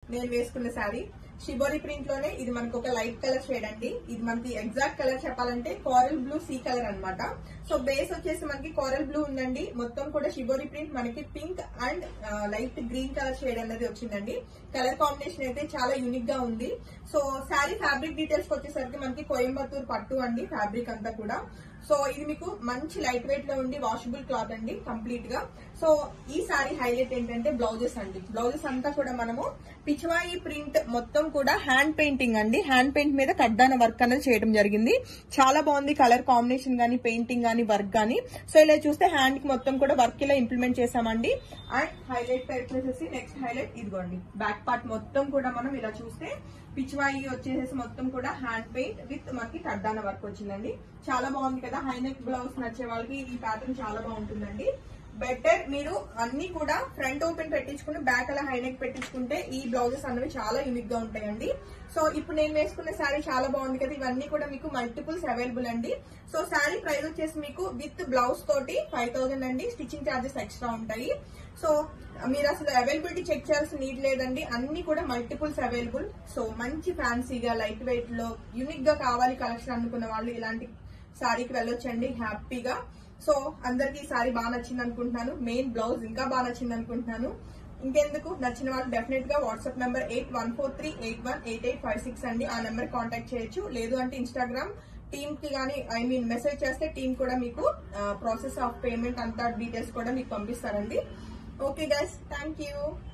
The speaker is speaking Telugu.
నేను వేసుకున్న శారీ షిబోరి ప్రింట్ లోనే ఇది మనకు ఒక లైట్ కలర్ షేడ్ అండి ఇది మనకి ఎగ్జాక్ట్ కలర్ చెప్పాలంటే కోరల్ బ్లూ సీ కలర్ అన్నమాట సో బేస్ వచ్చేసి మనకి కోరల్ బ్లూ ఉందండి మొత్తం కూడా షిబోరి ప్రింట్ మనకి pink and light green colour shade అనేది వచ్చిందండి కలర్ కాంబినేషన్ అయితే చాలా యూనిక్ గా ఉంది సో శారీ ఫ్యాబ్రిక్ డీటెయిల్స్ వచ్చేసరికి మనకి కోయంబత్తూర్ పట్టు అండి ఫ్యాబ్రిక్ అంతా కూడా సో ఇది మీకు మంచి లైట్ వెయిట్ లో ఉండి వాషబుల్ క్లాత్ అండి కంప్లీట్ గా సో ఈ సారీ హైలైట్ ఏంటంటే బ్లౌజెస్ అండి బ్లౌజెస్ అంతా కూడా మనము పిచ్వాయి ప్రింట్ మొత్తం కూడా హ్యాండ్ పెయింటింగ్ అండి హ్యాండ్ పెయింట్ మీద కడ్డాన వర్క్ అనేది చేయడం జరిగింది చాలా బాగుంది కలర్ కాంబినేషన్ గానీ పెయింటింగ్ గానీ వర్క్ గానీ సో ఇలా చూస్తే హ్యాండ్ కి మొత్తం కూడా వర్క్ ఇలా ఇంప్లిమెంట్ చేసామండి అండ్ హైలైట్ టైప్ వచ్చేసి నెక్స్ట్ హైలైట్ ఇదిగోండి బ్యాక్ పార్ట్ మొత్తం కూడా మనం ఇలా చూస్తే పిచ్వాయి వచ్చేసేసి మొత్తం కూడా హ్యాండ్ పెయింట్ విత్ మనకి కడ్డాన వర్క్ వచ్చిందండి చాలా బాగుంది కదా హైనెక్ బ్లౌజ్ నచ్చే వాళ్ళకి ఈ ప్యాటర్న్ చాలా బాగుంటుందండి బెటర్ మీరు అన్ని కూడా ఫ్రంట్ ఓపెన్ పెట్టించుకుని బ్యాక్ అలా హైనెక్ పెట్టించుకుంటే ఈ బ్లౌజెస్ అనేవి చాలా యూనిక్ గా ఉంటాయండి సో ఇప్పుడు నేను వేసుకున్న శారీ చాలా బాగుంది కదా ఇవన్నీ కూడా మీకు మల్టిపుల్స్ అవైలబుల్ అండి సో శారీ ప్రైస్ వచ్చేసి మీకు విత్ బ్లౌజ్ తోటి ఫైవ్ థౌసండ్ అండి స్టిచ్చింగ్ ఛార్జెస్ ఎక్స్ట్రా ఉంటాయి సో మీరు అసలు అవైలబిలిటీ చెక్ చేయాల్సిన నీడ్ లేదండి అన్ని కూడా మల్టిపుల్స్ అవైలబుల్ సో మంచి ఫ్యాన్సీగా లైట్ వెయిట్ లో యూనిక్ గా కావాలి కలెక్షన్ అనుకున్న వాళ్ళు ఇలాంటి శారీకి వెళ్ళొచ్చండి హ్యాపీగా సో అందరికి ఈ సారీ బాగా నచ్చింది అనుకుంటున్నాను మెయిన్ బ్లౌజ్ ఇంకా బాగా నచ్చింది అనుకుంటున్నాను ఇంకెందుకు నచ్చిన వాళ్ళు డెఫినెట్ గా WhatsApp number eight one four three eight one eight eight five six అండి ఆ నెంబర్ కాంటాక్ట్ చేయొచ్చు లేదు అంటే ఇన్స్టాగ్రామ్ టీమ్ కి కానీ ఐ మీన్ మెసేజ్ చేస్తే టీమ్ కూడా మీకు ప్రాసెస్ ఆఫ్ పేమెంట్ అంతా డీటెయిల్స్ కూడా మీకు పంపిస్తారండి ఓకే గైస్ థ్యాంక్ యూ